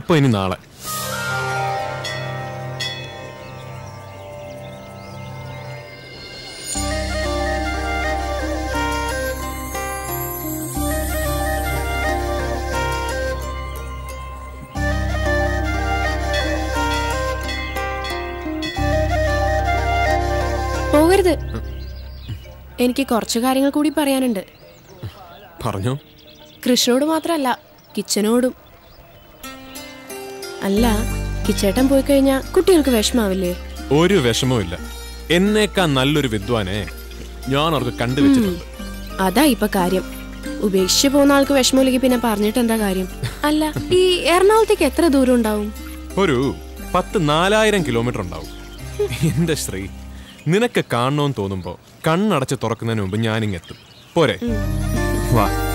അപ്പൊ ഇനി നാളെ പോകരുത് എനിക്ക് കുറച്ച് കാര്യങ്ങൾ കൂടി പറയാനുണ്ട് പറഞ്ഞോ കൃഷ്ണനോട് മാത്രമല്ല കിച്ചനോടും അല്ല കിച്ചേട്ടൻ പോയി കഴിഞ്ഞാൽ കുട്ടികൾക്ക് വിഷമാവില്ലേ ഒരു വിഷമവും ഇല്ല എന്നേക്കാൾ നല്ലൊരു വിദ്വാനെ ഞാൻ അവർക്ക് കണ്ടുവച്ചിട്ടുണ്ട് അതാ ഇപ്പൊ കാര്യം ഉപേക്ഷിച്ച് പോകുന്ന ആൾക്ക് വിഷമമില്ലെങ്കിൽ പിന്നെ പറഞ്ഞിട്ട് എന്താ കാര്യം അല്ല ഈ എറണാകുളത്തേക്ക് എത്ര ദൂരം ഉണ്ടാവും ഒരു പത്ത് നാലായിരം കിലോമീറ്റർ ഉണ്ടാവും എന്റെ ശ്രീ നിനക്ക് കാണണമെന്ന് തോന്നുമ്പോ കണ്ണടച്ച് തുറക്കുന്നതിന് മുമ്പ് ഞാനിങ്ങെത്തും പോരെ വാ